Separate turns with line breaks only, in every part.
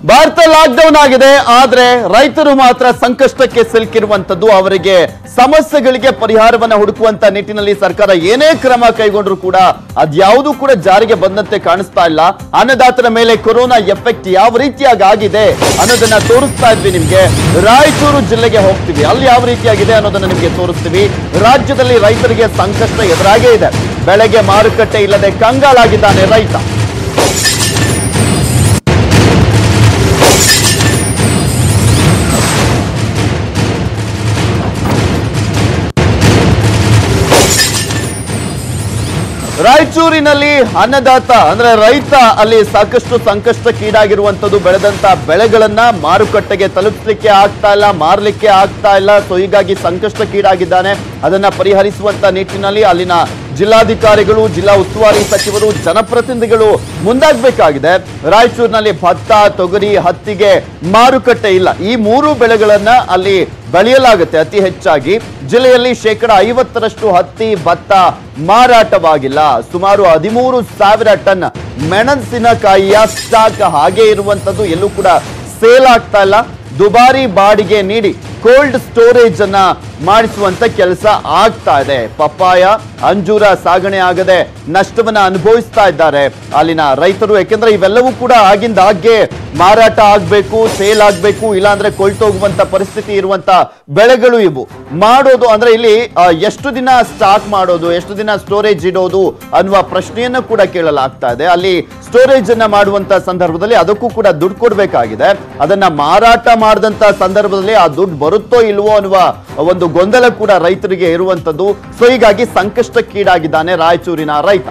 Bharat lockdown ಆಗಿದೆ ಆದ್ರೆ ರೈತರು ಮಾತ್ರ ಸಂಕಷ್ಟಕ್ಕೆ ಸಿಲುಕಿರುವಂತದ್ದು ಅವರಿಗೆ ಸಮಸ್ಯೆಗಳಿಗೆ ಪರಿಹಾರವನ್ನ ಹುಡುಕುವಂತ ನಿಟ್ಟಿನಲ್ಲಿ ಸರ್ಕಾರ ಏನೇ ಕ್ರಮ ಕೈಗೊಂಡ್ರು ಕೂಡ ಅದ್ಯಾವುದು ಕೂಡ ಜಾರಿಗೆ ಬಂದಂತೆ ಕಾಣಿಸ್ತಾ ಇಲ್ಲ ಅನ್ನದಾತರ ಮೇಲೆ ಕೊರೋನಾ ಎಫೆಕ್ಟ್ ಯಾವ ರೀತಿಯಾಗಿ ಆಗಿದೆ ಅನ್ನೋದನ್ನ ತೋರಿಸ್ತಾ ಇದ್ವಿ ನಿಮ್ಗೆ ರಾಯಚೂರು ಜಿಲ್ಲೆಗೆ ಹೋಗ್ತೀವಿ ಅಲ್ಲಿ ಯಾವ ರೀತಿಯಾಗಿದೆ ಅನ್ನೋದನ್ನ ನಿಮ್ಗೆ ತೋರಿಸ್ತೀವಿ ರಾಜ್ಯದಲ್ಲಿ ರೈತರಿಗೆ ಸಂಕಷ್ಟ ಎದುರಾಗೇ ಇದೆ ಬೆಳೆಗೆ ಮಾರುಕಟ್ಟೆ ಇಲ್ಲದೆ ಕಂಗಾಲಾಗಿದ್ದಾನೆ ರೈತ ರಾಯಚೂರಿನಲ್ಲಿ ಅನ್ನದಾತ ಅಂದ್ರೆ ರೈತ ಅಲ್ಲಿ ಸಾಕಷ್ಟು ಸಂಕಷ್ಟಕ್ಕೀಡಾಗಿರುವಂತದ್ದು ಬೆಳೆದಂತ ಬೆಳೆಗಳನ್ನ ಮಾರುಕಟ್ಟೆಗೆ ತಲುಪಿಸ್ಲಿಕ್ಕೆ ಆಗ್ತಾ ಇಲ್ಲ ಮಾರ್ಲಿಕ್ಕೆ ಆಗ್ತಾ ಇಲ್ಲ ಸೊ ಹೀಗಾಗಿ ಸಂಕಷ್ಟಕ್ಕೀಡಾಗಿದ್ದಾನೆ ಅದನ್ನ ಪರಿಹರಿಸುವಂತ ನಿಟ್ಟಿನಲ್ಲಿ ಅಲ್ಲಿನ ಜಿಲ್ಲಾಧಿಕಾರಿಗಳು ಜಿಲ್ಲಾ ಉಸ್ತುವಾರಿ ಸಚಿವರು ಜನಪ್ರತಿನಿಧಿಗಳು ಮುಂದಾಗಬೇಕಾಗಿದೆ ರಾಯಚೂರಿನಲ್ಲಿ ಭತ್ತ ತೊಗರಿ ಹತ್ತಿಗೆ ಮಾರುಕಟ್ಟೆ ಇಲ್ಲ ಈ ಮೂರು ಬೆಳೆಗಳನ್ನ ಅಲ್ಲಿ ಬೆಳೆಯಲಾಗುತ್ತೆ ಅತಿ ಹೆಚ್ಚಾಗಿ ಜಿಲ್ಲೆಯಲ್ಲಿ ಶೇಕಡ ಐವತ್ತರಷ್ಟು ಹತ್ತಿ ಭತ್ತ ಮಾರಾಟವಾಗಿಲ್ಲ ಸುಮಾರು ಹದಿಮೂರು ಸಾವಿರ ಟನ್ ಮೆಣಸಿನಕಾಯಿಯ ಸ್ಟಾಕ್ ಹಾಗೆ ಇರುವಂತದ್ದು ಎಲ್ಲೂ ಕೂಡ ಸೇಲ್ ಆಗ್ತಾ ಇಲ್ಲ ದುಬಾರಿ ಬಾಡಿಗೆ ನೀಡಿ ಕೋಲ್ಡ್ ಸ್ಟೋರೇಜ್ ಅನ್ನ ಮಾಡಿಸುವಂತ ಕೆಲಸ ಆಗ್ತಾ ಇದೆ ಪಪ್ಪಾಯ ಅಂಜೂರ ಸಾಗಣೆ ಆಗದೆ ನಷ್ಟವನ್ನ ಅನುಭವಿಸ್ತಾ ಇದ್ದಾರೆ ಅಲ್ಲಿನ ರೈತರು ಯಾಕೆಂದ್ರೆ ಇವೆಲ್ಲವೂ ಕೂಡ ಆಗಿಂದಾಗ್ಗೆ ಮಾರಾಟ ಆಗ್ಬೇಕು ಸೇಲ್ ಆಗ್ಬೇಕು ಇಲ್ಲಾಂದ್ರೆ ಕೊಳ್ತೋಗುವಂತ ಪರಿಸ್ಥಿತಿ ಇರುವಂತ ಬೆಳೆಗಳು ಇವು ಮಾಡೋದು ಅಂದ್ರೆ ಇಲ್ಲಿ ಆ, ಎಷ್ಟು ದಿನ ಸ್ಟಾಕ್ ಮಾಡೋದು ಎಷ್ಟು ದಿನ ಸ್ಟೋರೇಜ್ ಇಡೋದು ಅನ್ನುವ ಪ್ರಶ್ನೆಯನ್ನು ಕೂಡ ಕೇಳಲಾಗ್ತಾ ಇದೆ ಅಲ್ಲಿ ಸ್ಟೋರೇಜ್ ಅನ್ನ ಮಾಡುವಂತ ಸಂದರ್ಭದಲ್ಲಿ ಅದಕ್ಕೂ ಕೂಡ ದುಡ್ಡು ಕೊಡ್ಬೇಕಾಗಿದೆ ಅದನ್ನ ಮಾರಾಟ ಮಾಡಿದಂತ ಸಂದರ್ಭದಲ್ಲಿ ಆ ದುಡ್ಡು ಬರುತ್ತೋ ಇಲ್ವೋ ಅನ್ನುವ ಒಂದು ಗೊಂದಲ ಕೂಡ ರೈತರಿಗೆ ಇರುವಂತದ್ದು ಸೊ ಹೀಗಾಗಿ ಸಂಕಷ್ಟಕ್ಕೀಡಾಗಿದ್ದಾನೆ ರಾಯಚೂರಿನ ರೈತ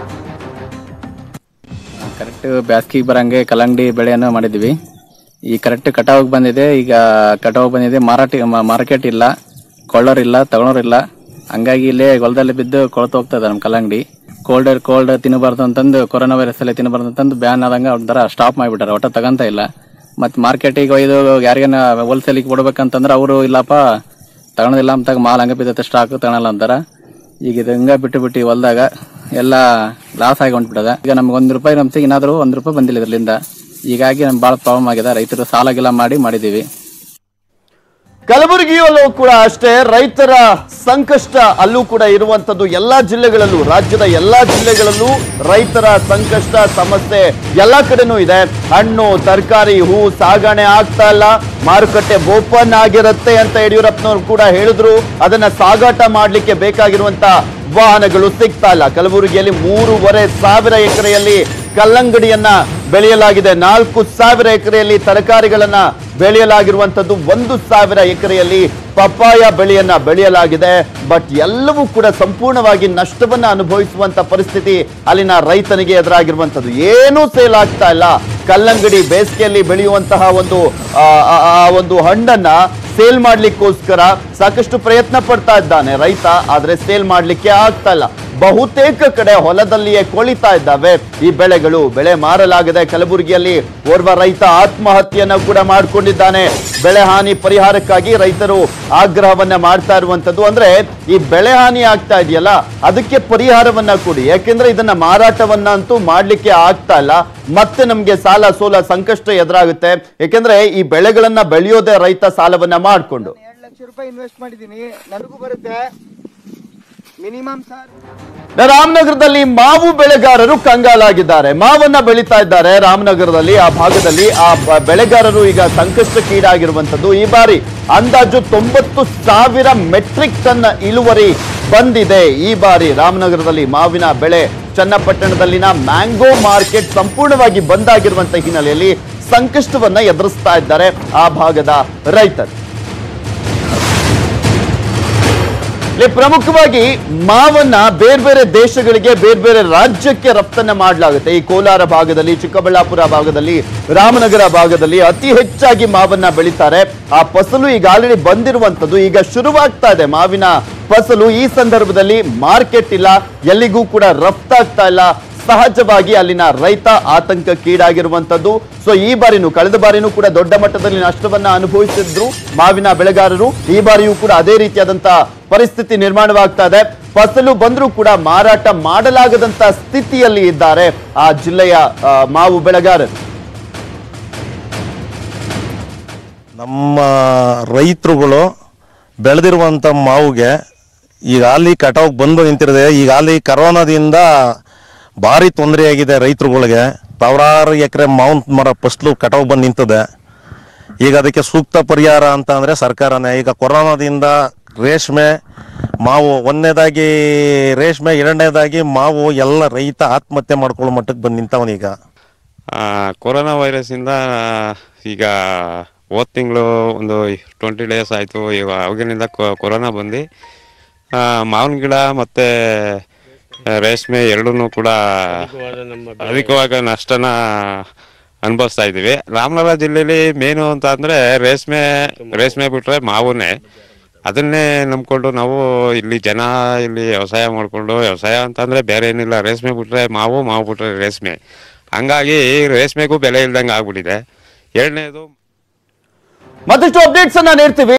ಕರೆಕ್ಟ್ ಬ್ಯಾಸ್ಗಿಗೆ ಬರಂಗೆ ಕಲ್ಲಂಗಡಿ ಬೆಳೆಯನ್ನು ಮಾಡಿದ್ವಿ ಈ ಕರೆಕ್ಟ್ ಕಟಾವಿಗೆ ಬಂದಿದೆ ಈಗ ಕಟಾವು ಬಂದಿದೆ ಮಾರಾಟ ಮ- ಮಾರ್ಕೆಟ್ ಇಲ್ಲ ಕೊಳ್ಳೋರಿಲ್ಲ ತಗೊಳೋರಿಲ್ಲ ಹಂಗಾಗಿ ಇಲ್ಲೇ ಹೊಲದಲ್ಲಿ ಬಿದ್ದು ಕೊಳ್ತು ಹೋಗ್ತಾ ಇದೆ ನಮ್ಮ ಕಲ್ಲಂಗಡಿ ಕೋಲ್ಡ್ ಕೋಲ್ಡ್ ತಿನ್ನಬಾರ್ದು ಅಂತಂದು ಕೊರೋನಾ ವೈರಸ್ ಅಲ್ಲಿ ತಿನ್ನಬಾರ್ದು ಅಂತಂದು ಬ್ಯಾನ್ ಆದಂಗೆ ಒಂಥರ ಸ್ಟಾಪ್ ಮಾಡಿಬಿಟ್ಟಾರೆ ಒಟ್ಟ ತಗಂತ ಇಲ್ಲ ಮತ್ತು ಮಾರ್ಕೆಟಿಗೆ ಒಯ್ದು ಯಾರಿಗೇನ ಹೋಲ್ಸೇಲಿಗೆ ಕೊಡ್ಬೇಕಂತಂದ್ರೆ ಅವರು ಇಲ್ಲಪ್ಪ ತಗೊಳೋದಿಲ್ಲ ಅಂತ ಮಾಲ್ ಹಂಗೆ ಬಿದ್ದೈತೆ ಸ್ಟಾಕ್ ತಗೊಳಲ್ಲ ಅಂತಾರ ಈಗ ಇದು ಹಂಗ ಬಿಟ್ಟು ಬಿಟ್ಟು ಹೊಲ್ದಾಗ ಎಲ್ಲ ಲಾಸ್ ಆಗಿ ಹೊಂಟ್ಬಿಟ್ಟದ ಈಗ ನಮ್ಗೆ ಒಂದ್ ರೂಪಾಯಿ ನಮ್ಸಿಗೆ ಏನಾದ್ರು ಒಂದ್ ರೂಪಾಯಿ ಬಂದಿಲ್ಲ ಇದರಿಂದ ಹೀಗಾಗಿ ನಮ್ಗೆ ಭಾಳ ಪ್ರಾಬ್ಲಮ್ ಆಗಿದೆ ರೈತರು ಸಾಲ ಗಿಲ ಮಾಡಿ ಮಾಡಿದೀವಿ
ಕಲಬುರಗಿಯಲ್ಲೂ ಕೂಡ ಅಷ್ಟೇ ರೈತರ ಸಂಕಷ್ಟ ಅಲ್ಲೂ ಕೂಡ ಇರುವಂತದ್ದು ಎಲ್ಲಾ ಜಿಲ್ಲೆಗಳಲ್ಲೂ ರಾಜ್ಯದ ಎಲ್ಲಾ ಜಿಲ್ಲೆಗಳಲ್ಲೂ ರೈತರ ಸಂಕಷ್ಟ ಸಮಸ್ಯೆ ಎಲ್ಲಾ ಕಡೆನೂ ಇದೆ ಹಣ್ಣು ತರಕಾರಿ ಹೂ ಸಾಗಣೆ ಆಗ್ತಾ ಇಲ್ಲ ಮಾರುಕಟ್ಟೆ ಓಪನ್ ಆಗಿರುತ್ತೆ ಅಂತ ಯಡಿಯೂರಪ್ಪನವರು ಕೂಡ ಹೇಳಿದ್ರು ಅದನ್ನ ಸಾಗಾಟ ಮಾಡ್ಲಿಕ್ಕೆ ಬೇಕಾಗಿರುವಂತ ವಾಹನಗಳು ಸಿಗ್ತಾ ಇಲ್ಲ ಕಲಬುರಗಿಯಲ್ಲಿ ಮೂರುವರೆ ಸಾವಿರ ಎಕರೆಯಲ್ಲಿ ಕಲ್ಲಂಗಡಿಯನ್ನ ಬೆಳೆಯಲಾಗಿದೆ ನಾಲ್ಕು ಸಾವಿರ ಎಕರೆಯಲ್ಲಿ ತರಕಾರಿಗಳನ್ನ ಬೆಳೆಯಲಾಗಿರುವಂತದ್ದು ಒಂದು ಸಾವಿರ ಎಕರೆಯಲ್ಲಿ ಪಪ್ಪಾಯ ಬೆಳೆಯನ್ನ ಬೆಳೆಯಲಾಗಿದೆ ಬಟ್ ಎಲ್ಲವೂ ಕೂಡ ಸಂಪೂರ್ಣವಾಗಿ ನಷ್ಟವನ್ನ ಅನುಭವಿಸುವಂತ ಪರಿಸ್ಥಿತಿ ಅಲ್ಲಿನ ರೈತನಿಗೆ ಎದುರಾಗಿರುವಂತದ್ದು ಏನೂ ಸೇಲ್ ಆಗ್ತಾ ಇಲ್ಲ ಕಲ್ಲಂಗಡಿ ಬೇಸಿಗೆಯಲ್ಲಿ ಬೆಳೆಯುವಂತಹ ಒಂದು ಆ, ಆ, ಆ ಒಂದು ಹಣ್ಣನ್ನ ಸೇಲ್ ಮಾಡ್ಲಿಕ್ಕೋಸ್ಕರ ಸಾಕಷ್ಟು ಪ್ರಯತ್ನ ಪಡ್ತಾ ಇದ್ದಾನೆ ರೈತ ಆದ್ರೆ ಸೇಲ್ ಮಾಡ್ಲಿಕ್ಕೆ ಆಗ್ತಾ ಇಲ್ಲ ಬಹುತೇಕ ಕಡೆ ಹೊಲದಲ್ಲಿಯೇ ಕೊಳಿತಾ ಇದ್ದಾವೆ ಈ ಬೆಳೆಗಳು ಬೆಳೆ ಮಾರಲಾಗದೆ ಕಲಬುರಗಿಯಲ್ಲಿ ಓರ್ವ ರೈತ ಆತ್ಮಹತ್ಯೆಯನ್ನ ಕೂಡ ಮಾಡಿಕೊಂಡಿದ್ದಾನೆ ಬೆಳೆ ಹಾನಿ ಪರಿಹಾರಕ್ಕಾಗಿ ರೈತರು ಆಗ್ರಹವನ್ನ ಮಾಡ್ತಾ ಇರುವಂತದ್ದು ಅಂದ್ರೆ ಈ ಬೆಳೆ ಹಾನಿ ಆಗ್ತಾ ಇದೆಯಲ್ಲ ಅದಕ್ಕೆ ಪರಿಹಾರವನ್ನ ಕೊಡಿ ಯಾಕೆಂದ್ರೆ ಇದನ್ನ ಮಾರಾಟವನ್ನ ಅಂತೂ ಮಾಡ್ಲಿಕ್ಕೆ ಆಗ್ತಾ ಇಲ್ಲ ಮತ್ತೆ ನಮ್ಗೆ ಸಾಲ ಸೋಲ ಸಂಕಷ್ಟ ಎದುರಾಗುತ್ತೆ ಯಾಕೆಂದ್ರೆ ಈ ಬೆಳೆಗಳನ್ನ ಬೆಳೆಯೋದೇ ರೈತ ಸಾಲವನ್ನ ಮಾಡ್ಕೊಂಡು
ಎರಡು ಲಕ್ಷ ರೂಪಾಯಿ ಇನ್ವೆಸ್ಟ್ ಮಾಡಿದ್ದೀನಿ ನನಗೂ ಬರುತ್ತೆ ಮಿನಿಮಮ್ ಸರ್
ರಾಮನಗರದಲ್ಲಿ ಮಾವು ಬೆಳೆಗಾರರು ಕಂಗಾಲಾಗಿದ್ದಾರೆ ಮಾವನ್ನ ಬೆಳೀತಾ ಇದ್ದಾರೆ ರಾಮನಗರದಲ್ಲಿ ಆ ಭಾಗದಲ್ಲಿ ಆ ಬ- ಬೆಳೆಗಾರರು ಈಗ ಸಂಕಷ್ಟಕ್ಕೀಡಾಗಿರುವಂತದ್ದು ಈ ಬಾರಿ ಅಂದಾಜು ತೊಂಬತ್ತು ಸಾವಿರ ಮೆಟ್ರಿಕ್ ಟನ್ ಇಳುವರಿ ಬಂದಿದೆ ಈ ಬಾರಿ ರಾಮನಗರದಲ್ಲಿ ಮಾವಿನ ಬೆಳೆ ಚನ್ನಪಟ್ಟಣದಲ್ಲಿನ ಮ್ಯಾಂಗೋ ಮಾರ್ಕೆಟ್ ಸಂಪೂರ್ಣವಾಗಿ ಬಂದಾಗಿರುವಂತ ಹಿನ್ನೆಲೆಯಲ್ಲಿ ಸಂಕಷ್ಟವನ್ನ ಎದುರಿಸ್ತಾ ಇದ್ದಾರೆ ಆ ಭಾಗದ ರೈತರು ಇಲ್ಲಿ ಪ್ರಮುಖವಾಗಿ ಮಾವನ್ನ ಬೇರೆ ಬೇರೆ ದೇಶಗಳಿಗೆ ಬೇರೆ ಬೇರೆ ರಾಜ್ಯಕ್ಕೆ ರಫ್ತನ್ನ ಮಾಡಲಾಗುತ್ತೆ ಈ ಕೋಲಾರ ಭಾಗದಲ್ಲಿ ಚಿಕ್ಕಬಳ್ಳಾಪುರ ಭಾಗದಲ್ಲಿ ರಾಮನಗರ ಭಾಗದಲ್ಲಿ ಅತಿ ಹೆಚ್ಚಾಗಿ ಮಾವನ್ನ ಬೆಳೀತಾರೆ ಆ ಫಸಲು ಈಗ ಆಲ್ರೆಡಿ ಬಂದಿರುವಂತದ್ದು ಈಗ ಶುರುವಾಗ್ತಾ ಇದೆ ಮಾವಿನ ಫಸಲು ಈ ಸಂದರ್ಭದಲ್ಲಿ ಮಾರ್ಕೆಟ್ ಇಲ್ಲ ಎಲ್ಲಿಗೂ ಕೂಡ ರಫ್ತಾಗ್ತಾ ಇಲ್ಲ ಸಹಜವಾಗಿ ಅಲ್ಲಿನ ರೈತ ಆತಂಕಕ್ಕೀಡಾಗಿರುವಂತದ್ದು ಸೊ ಈ ಬಾರಿನೂ ಕಳೆದ ಬಾರಿನೂ ಕೂಡ ದೊಡ್ಡ ಮಟ್ಟದಲ್ಲಿ ನಷ್ಟವನ್ನ ಅನುಭವಿಸಿದ್ರು ಮಾವಿನ ಬೆಳೆಗಾರರು ಈ ಬಾರಿಯೂ ಕೂಡ ಅದೇ ರೀತಿಯಾದಂತ ಪರಿಸ್ಥಿತಿ ನಿರ್ಮಾಣವಾಗ್ತಾ ಇದೆ ಫಸಲು ಬಂದ್ರೂ ಕೂಡ ಮಾರಾಟ ಮಾಡಲಾಗದಂತ ಸ್ಥಿತಿಯಲ್ಲಿ ಇದ್ದಾರೆ ಆ ಜಿಲ್ಲೆಯ ಆ, ಮಾವು ಬೆಳೆಗಾರರು
ನಮ್ಮ ರೈತರುಗಳು ಬೆಳೆದಿರುವಂಥ ಮಾವಿಗೆ ಈಗ ಅಲ್ಲಿ ಕಟಾವು ಬಂದು ನಿಂತಿರದೆ ಈಗ ಅಲ್ಲಿ ಕರೋನಾದಿಂದ ಭಾರಿ ತೊಂದರೆಯಾಗಿದೆ ರೈತರುಗಳಿಗೆ ಸಾವಿರಾರು ಎಕರೆ ಮಾವಿನ ಮರ ಫಸ್ಲು ಕಟಾವು ಬಂದು ನಿಂತದೆ ಈಗ ಅದಕ್ಕೆ ಸೂಕ್ತ ಪರಿಹಾರ ಅಂತ ಅಂದರೆ ಸರ್ಕಾರನೇ ಈಗ ಕೊರೋನಾದಿಂದ ರೇಷ್ಮೆ ಮಾವು ಒಂದನೇದಾಗಿ ರೇಷ್ಮೆ ಎರಡನೇದಾಗಿ ಮಾವು ಎಲ್ಲ ರೈತ ಆತ್ಮಹತ್ಯೆ ಮಾಡ್ಕೊಳ್ಳೋ ಮಟ್ಟಕ್ಕೆ ಬಂದು ನಿಂತವನೀಗ
ಆ, ಕೊರೋನಾ ವೈರಸ್ಸಿಂದ ಈಗ ಹೋದ ತಿಂಗಳು ಒಂದು ಟ್ವೆಂಟಿ ಡೇಸ್ ಆಯಿತು ಈಗ ಅವಾಗಿನಿಂದ ಕೊ- ಕೊರೋನಾ ಬಂದು ಆ, ಮಾವಿನ ಗಿಡ ಮತ್ತು ರೇಷ್ಮೆ ಎರಡೂ ಕೂಡ ಅಧಿಕವಾಗಿ ನಷ್ಟನ ಅನುಭವಿಸ್ತಾ ಇದ್ದೀವಿ ರಾಮನಗರ ಜಿಲ್ಲೆಯಲ್ಲಿ ಮೇನು ಅಂತ ಅಂದರೆ ರೇಷ್ಮೆ ರೇಷ್ಮೆ ಬಿಟ್ಟರೆ ಮಾವುನೇ ಅದನ್ನೇ ನಂಬ್ಕೊಂಡು ನಾವು ಇಲ್ಲಿ ಜನ ಇಲ್ಲಿ ವ್ಯವಸಾಯ ಮಾಡಿಕೊಂಡು ವ್ಯವಸಾಯ ಅಂತಂದರೆ ಬೇರೆ ಏನಿಲ್ಲ ರೇಷ್ಮೆ ಬಿಟ್ಟರೆ ಮಾವು ಮಾವು ಬಿಟ್ಟರೆ ರೇಷ್ಮೆ ಹಂಗಾಗಿ ರೇಷ್ಮೆಗೂ ಬೆಲೆ ಇಲ್ದಂಗೆ ಆಗ್ಬಿಟ್ಟಿದೆ ಎರಡನೇದು
ಮತ್ತಷ್ಟು ಅಪ್ಡೇಟ್ಸ್ ಅನ್ನ ನೀಡ್ತೀವಿ